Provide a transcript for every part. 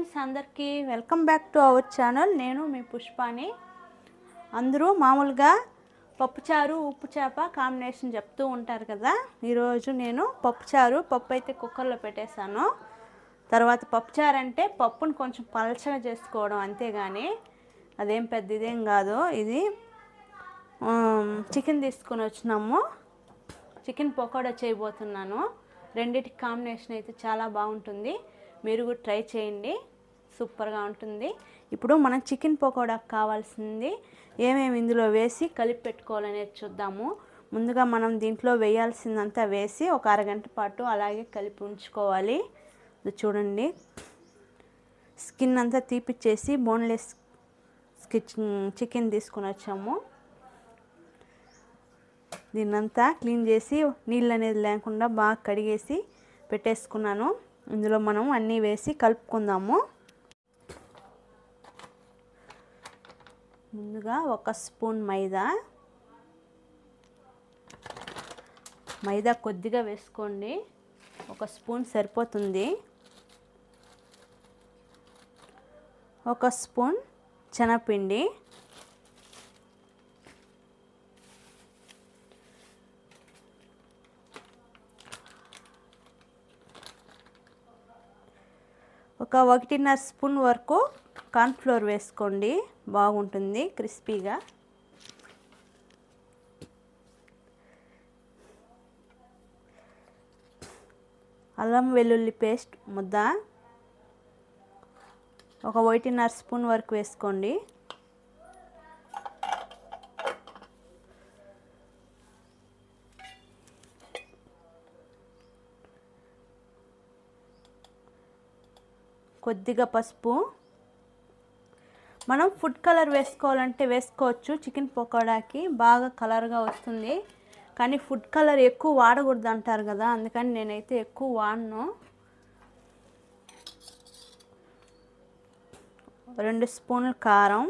Friends అందరికీ welcome back to our channel నేను మీ పుష్పాని అందరూ మామూలుగా పప్పుచారు ఉప్పు చేప కాంబినేషన్ చెప్తూ ఉంటారు కదా ఈరోజు నేను పప్పుచారు పప్పు అయితే కుక్కర్లో పెట్టేశాను తర్వాత పప్పుచారు అంటే పప్పును కొంచెం పలచగా చేసుకోవడం అంతేగాని అదేం పెద్ద ఇదేం కాదు ఇది చికెన్ తీసుకొని వచ్చినాము చికెన్ పకోడా చేయబోతున్నాను రెండిటి కాంబినేషన్ అయితే చాలా బాగుంటుంది మీరు కూడా ట్రై చేయండి సూపర్గా ఉంటుంది ఇప్పుడు మనం చికెన్ పకోడాకు కావాల్సింది ఏమేమి ఇందులో వేసి కలిపి పెట్టుకోవాలనేది చూద్దాము ముందుగా మనం దీంట్లో వేయాల్సిందంతా వేసి ఒక అరగంట పాటు అలాగే కలిపి ఉంచుకోవాలి ఇది చూడండి స్కిన్ అంతా తీపిచ్చేసి బోన్లెస్ చికెన్ తీసుకొని వచ్చాము దీన్నంతా క్లీన్ చేసి నీళ్ళు అనేది లేకుండా బాగా కడిగేసి పెట్టేసుకున్నాను ఇందులో మనం అన్నీ వేసి కలుపుకుందాము ముందుగా ఒక స్పూన్ మైదా మైదా కొద్దిగా వేసుకోండి ఒక స్పూన్ సరిపోతుంది ఒక స్పూన్ శనగపిండి ఒక ఒకటిన్నర స్పూన్ వరకు కార్న్ఫ్లోర్ వేసుకోండి బాగుంటుంది క్రిస్పీగా అల్లం వెల్లుల్లి పేస్ట్ ముద్ద ఒక ఒకటిన్నర స్పూన్ వరకు వేసుకోండి కొద్దిగా పసుపు మనం ఫుడ్ కలర్ వేసుకోవాలంటే వేసుకోవచ్చు చికెన్ పకోడాకి బాగా కలర్గా వస్తుంది కానీ ఫుడ్ కలర్ ఎక్కువ వాడకూడదు అంటారు కదా అందుకని నేనైతే ఎక్కువ వాడను రెండు స్పూన్లు కారం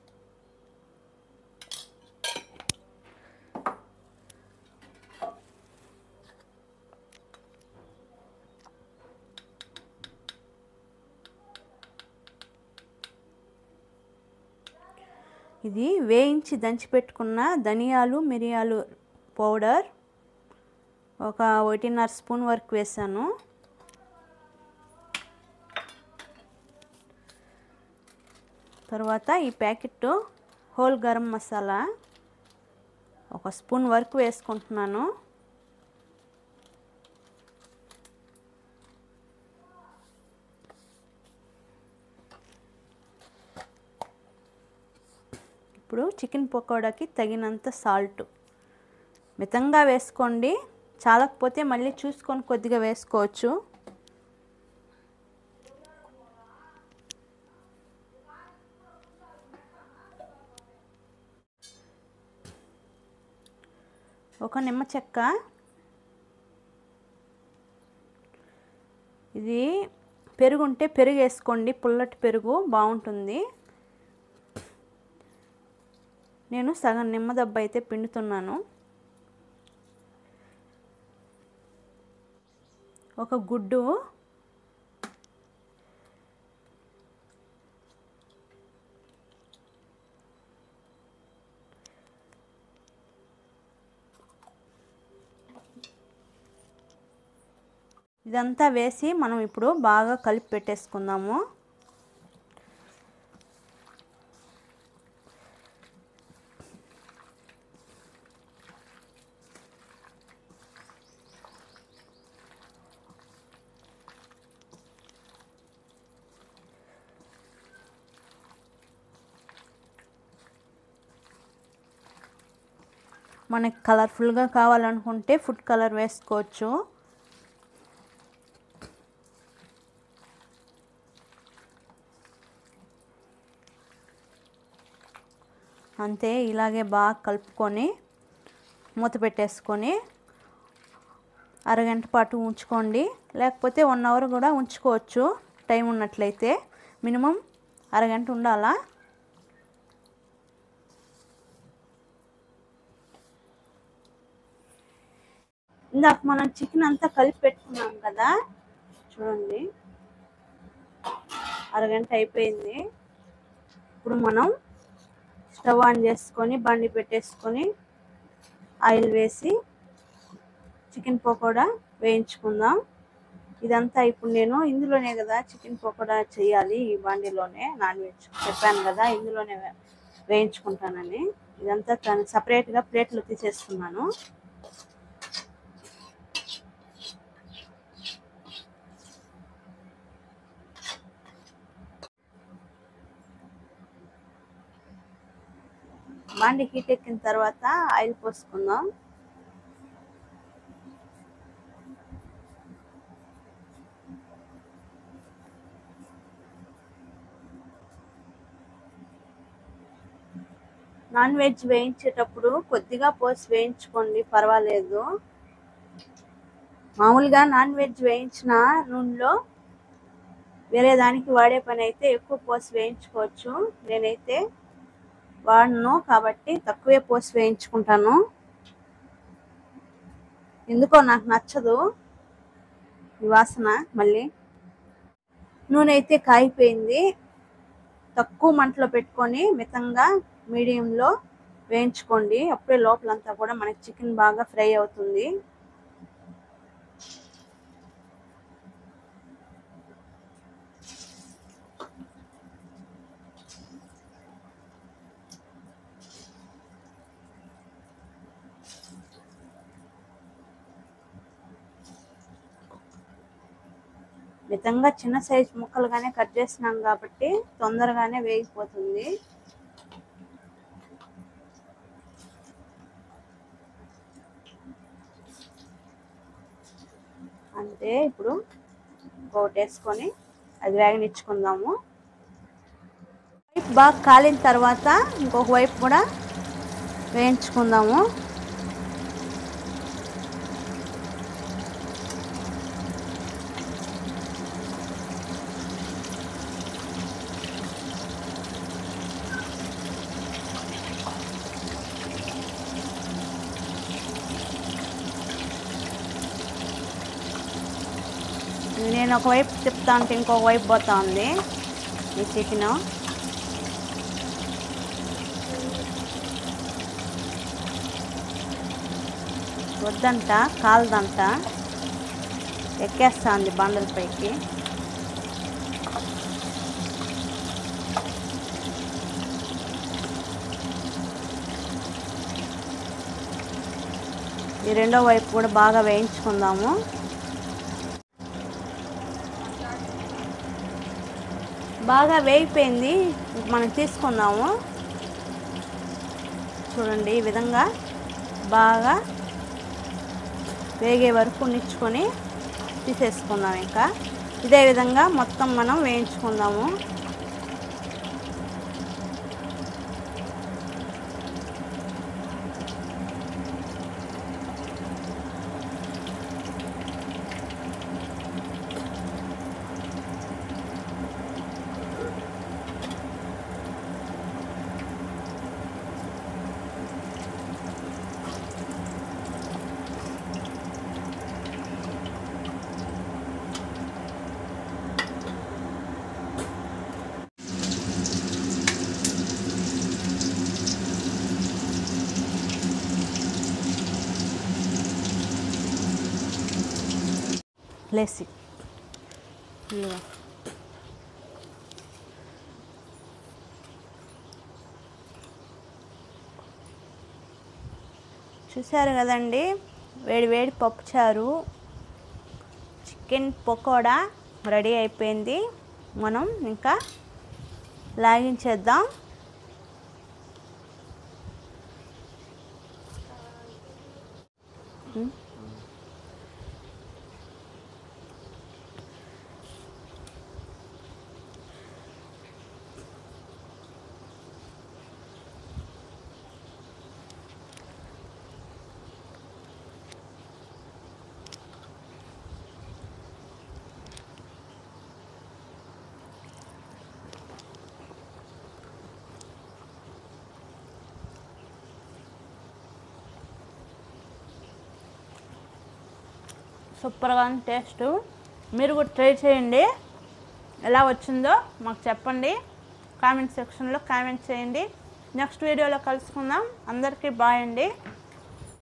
ఇది వేయించి దంచి పెట్టుకున్న ధనియాలు మిరియాలు పౌడర్ ఒక ఒకటిన్నర స్పూన్ వరకు వేసాను తర్వాత ఈ ప్యాకెట్ హోల్ గరం మసాలా ఒక స్పూన్ వరకు వేసుకుంటున్నాను ఇప్పుడు చికెన్ పకోడాకి తగినంత సాల్ట్ మితంగా వేసుకోండి చాలకపోతే మళ్ళీ చూసుకొని కొద్దిగా వేసుకోవచ్చు ఒక నిమ్మ చెక్క ఇది పెరుగు ఉంటే పెరుగు వేసుకోండి పుల్లటి పెరుగు బాగుంటుంది నేను సగం నిమ్మదబ్బ అయితే పిండుతున్నాను ఒక గుడ్డు ఇదంతా వేసి మనం ఇప్పుడు బాగా కలిపి పెట్టేసుకుందాము మనకి కలర్ఫుల్గా కావాలనుకుంటే ఫుడ్ కలర్ వేసుకోవచ్చు అంతే ఇలాగే బాగా కలుపుకొని మూత పెట్టేసుకొని అరగంట పాటు ఉంచుకోండి లేకపోతే వన్ అవర్ కూడా ఉంచుకోవచ్చు టైం ఉన్నట్లయితే మినిమం అరగంట ఉండాలా ఇందాక మనం చికెన్ అంతా కలిపి పెట్టుకున్నాం కదా చూడండి అరగంట అయిపోయింది ఇప్పుడు మనం స్టవ్ ఆన్ చేసుకొని బండి పెట్టేసుకొని ఆయిల్ వేసి చికెన్ పకోడా వేయించుకుందాం ఇదంతా ఇప్పుడు నేను ఇందులోనే కదా చికెన్ పకోడా చేయాలి ఈ బండిలోనే నాన్ వెజ్ చెప్పాను కదా ఇందులోనే వే- వేయించుకుంటానని ఇదంతా తను సపరేట్గా ప్లేట్లో తీసేసుకున్నాను బండి హీట్ ఎక్కిన తర్వాత ఆయిల్ పోసుకుందాం నాన్ వెజ్ వేయించేటప్పుడు కొద్దిగా పోసి వేయించుకోండి పర్వాలేదు మామూలుగా నాన్ వెజ్ వేయించిన నూనెలో వేరే దానికి వాడే పని అయితే ఎక్కువ పోసి వేయించుకోవచ్చు నేనైతే వాడను కాబట్టి తక్కువే పోసి వేయించుకుంటాను ఎందుకో నాకు నచ్చదు ఈ వాసన మళ్ళీ నూనె అయితే కాగిపోయింది తక్కువ మంటలో పెట్టుకొని మితంగా మీడియంలో వేయించుకోండి అప్పుడే లోపలంతా కూడా మనకి చికెన్ బాగా ఫ్రై అవుతుంది మితంగా చిన్న సైజ్ ముక్కలుగానే కట్ చేసినాం కాబట్టి తొందరగానే వేగిపోతుంది అంతే ఇప్పుడు ఒకటి వేసుకొని అది వేగనిచ్చుకుందాము వైపు బాగా కాలిన తర్వాత ఇంకొక వైపు కూడా వేయించుకుందాము నేను ఒకవైపు తిప్పుతా ఉంటే ఇంకొక వైపు పోతా ఉంది ఈ చికెన్ వద్దంట కాలదంట ఎక్కేస్తా ఉంది బండల పైకి ఈ రెండో వైపు కూడా బాగా వేయించుకుందాము బాగా వేగిపోయింది ఇంక మనం తీసుకుందాము చూడండి ఈ విధంగా బాగా వేగే వరకు నిచ్చుకొని తీసేసుకుందాం ఇంకా ఇదే విధంగా మొత్తం మనం వేయించుకుందాము లేసి ఇదిగో. చూశారు కదండి వేడి వేడి పప్పుచారు చికెన్ పకోడా రెడీ అయిపోయింది మనం ఇంకా లాగించేద్దాం ఉం? సూపర్గా ఉంది టేస్ట్ మీరు కూడా ట్రై చేయండి ఎలా వచ్చిందో మాకు చెప్పండి కామెంట్ సెక్షన్లో కామెంట్ చేయండి నెక్స్ట్ వీడియోలో కలుసుకుందాం అందరికీ బాయ్ అండి